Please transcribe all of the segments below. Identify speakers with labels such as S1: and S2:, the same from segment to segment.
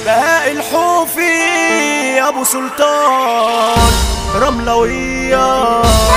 S1: بهاء الحوفي ابو سلطان رملوية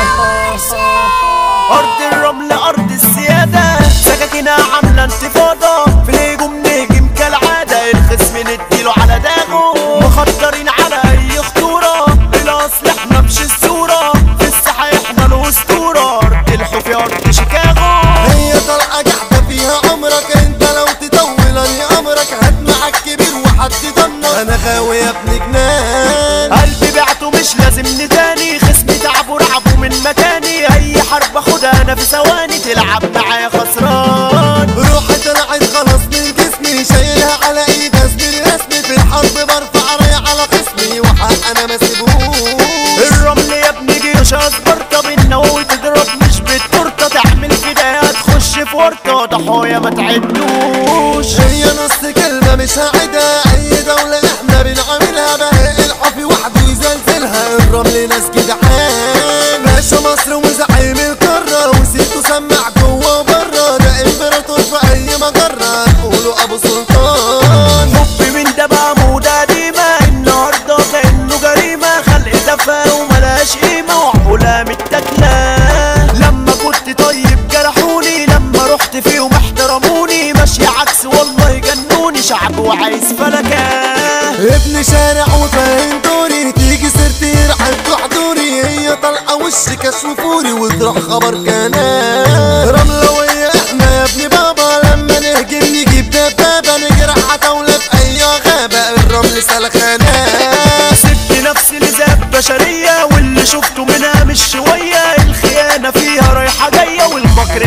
S1: ارض الرمل ارض السيادة سكاكينها عاملة انتفاضة في الهجوم نهجم كالعادة الخصم نديله على داغه مخطرين على اي خطورة الاصل احنا مش الصورة في الساحة احنا الاسطورة ارض الحوفي ارض شيكاغو
S2: هي طلقة قاعدة فيها عمرك انت لو تطول اني امرك هات معاك كبير وحد ضمنك انا غاوي يا ابن جنان
S1: قلبي بعته مش لازم نداني خصمي تعبوا رعبوا من مكاني اي حرب اخدها انا في ثواني تلعب معايا خسران
S2: روحي طلعت خلاص من جسمي شايلها على ايد اسمي رسمي في الحرب برفع راي على خصمي وحق انا ما سيبوش
S1: الرمل يا ابني جيوش اسبرطة بالنووي تضرب مش بالتورته تعمل فداية تخش في ورطة ضحايا ما تعدوش
S2: هي نص كلمة مش هعيدها أي دولة إحنا بنعملها بهاء الحفي وحده يزلزلها الرمل ناس جدعان باشا مصر وزعيم القارة وسيرته سمع جوه وبره ده إمبراطور في أي مجرة نقوله أبو سلطان
S1: حب من ده بقى موضة قديمة النهاردة كأنه جريمة خلق تفاهة وملهاش قيمة وعقولها متاكلة لما كنت طيب جرحوني لما رحت فيهم احترموني ماشي عكس والله جنوني شعب وعايز فلكة
S2: ابن شارع وفاهم دوري تيجي سيرتي رحب تحضوري هي طلقة وشك اشوفوري وتروح خبر كلام رملوية احنا يا ابن بابا لما نهجم نجيب دبابة نجرح دولة في اي غابة الرمل سلخانة
S1: سبت نفسي لذات بشرية واللي شفته منها مش شوية الخيانة فيها رايحة جاية والمكر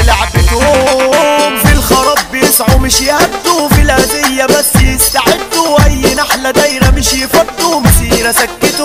S1: لعبتهم في الخراب بيسعوا مش يهدوا في الأذية بس يستعدوا أي نحلة دايرة مش يفضوا مسيرة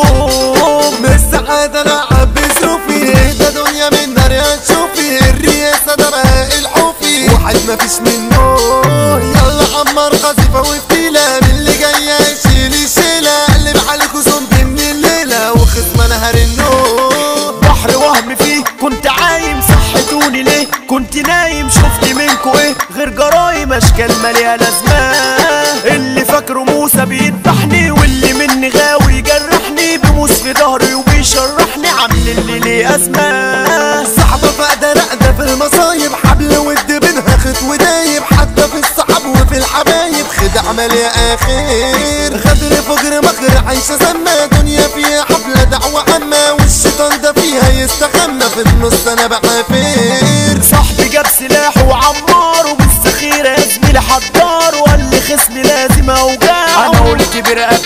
S1: سكتهم
S2: من السعادة لعب بظروفي ده دنيا من نار يا تشوفي الرياسة ده بهاء الحوفي واحد مفيش منه يلا عمر قذيفة وفتيلة من اللي جاية يشيل الشيلة قلب عليكوا زومبي من الليلة وخصم انا هرنه
S1: بحر وهم فيه كنت عايم صحتوني ليه كنت نايم شفت منكو ايه غير جرايم اشكال مالية لازمة اللي فاكره موسى بيذبحني واللي مني غاوي يجرحني بموس في ظهري وبيشرحني عامل اللي ليه ازمة
S2: صحبة فقدة رقدة في المصايب حبل ود بينها خط ودايب حتى في الصحاب وفي الحبايب خدع مالية اخير غدر فجر مخر عايشة سما دنيا فيها حفلة دعوة عامة والشيطان ده فيها يستخمى في النص انا بعافير
S1: صاحبي جاب سلاح وعمار وبالذخيرة يا زميلي حضار وقال لي خصمي لازم اوجع انا قلت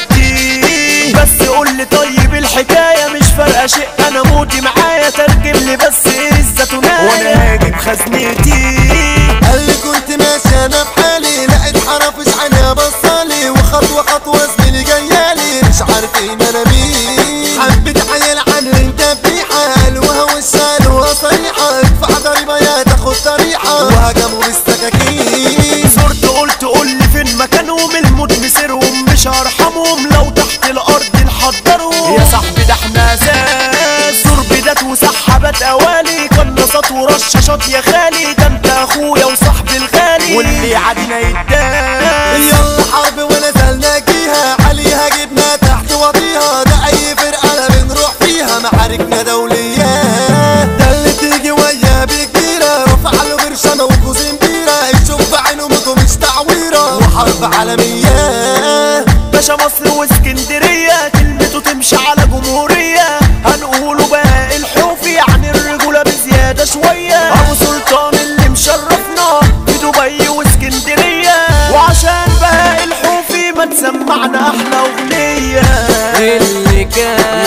S1: برقبتي بس قول لي طيب الحكاية مش فارقة شيء انا موتي معايا ترجم لي بس ايه الزتونية وانا هاجي بخزنتي
S2: قال لي كنت ماشي انا في حالي لقيت حرفش عينيها بصالي وخطوة خطوة زميلي جايالي مش عارفين انا مين حبيت عيال عن انت بيحة قالوها وشالوها صريحة ادفع ضريبة يا تاخد طريحة وهجموا بالسكاكين
S1: صرت قلت قول لي فين مكانهم الموت مسيرهم مش هرحمهم لو تحت الارض نحضرهم يا صاحبي ده احنا اساس تربيدات وسحبات اوالي قناصات ورشاشات يا خالي ده انت اخويا وصاحبي الغالي واللي عادنا يتداس
S2: يلا حرب ونزلنا جيها عليها جبنا تحت وطيها ده اي فرقة لا بنروح فيها معاركنا دولية ده اللي تيجي وياه بكبيرة رفع له برشامة وكوزين بيرة يشوف بعينه موته مش تعويرة وحرب عالمية
S1: باشا مصر واسكندرية كلمته تمشي على جمهورية هنقوله بقى الحوفي عن الرجولة بزيادة شوية أبو سلطان اللي مشرفنا في دبي واسكندرية وعشان بقى الحوفي ما تسمعنا أحلى أغنية
S3: اللي كان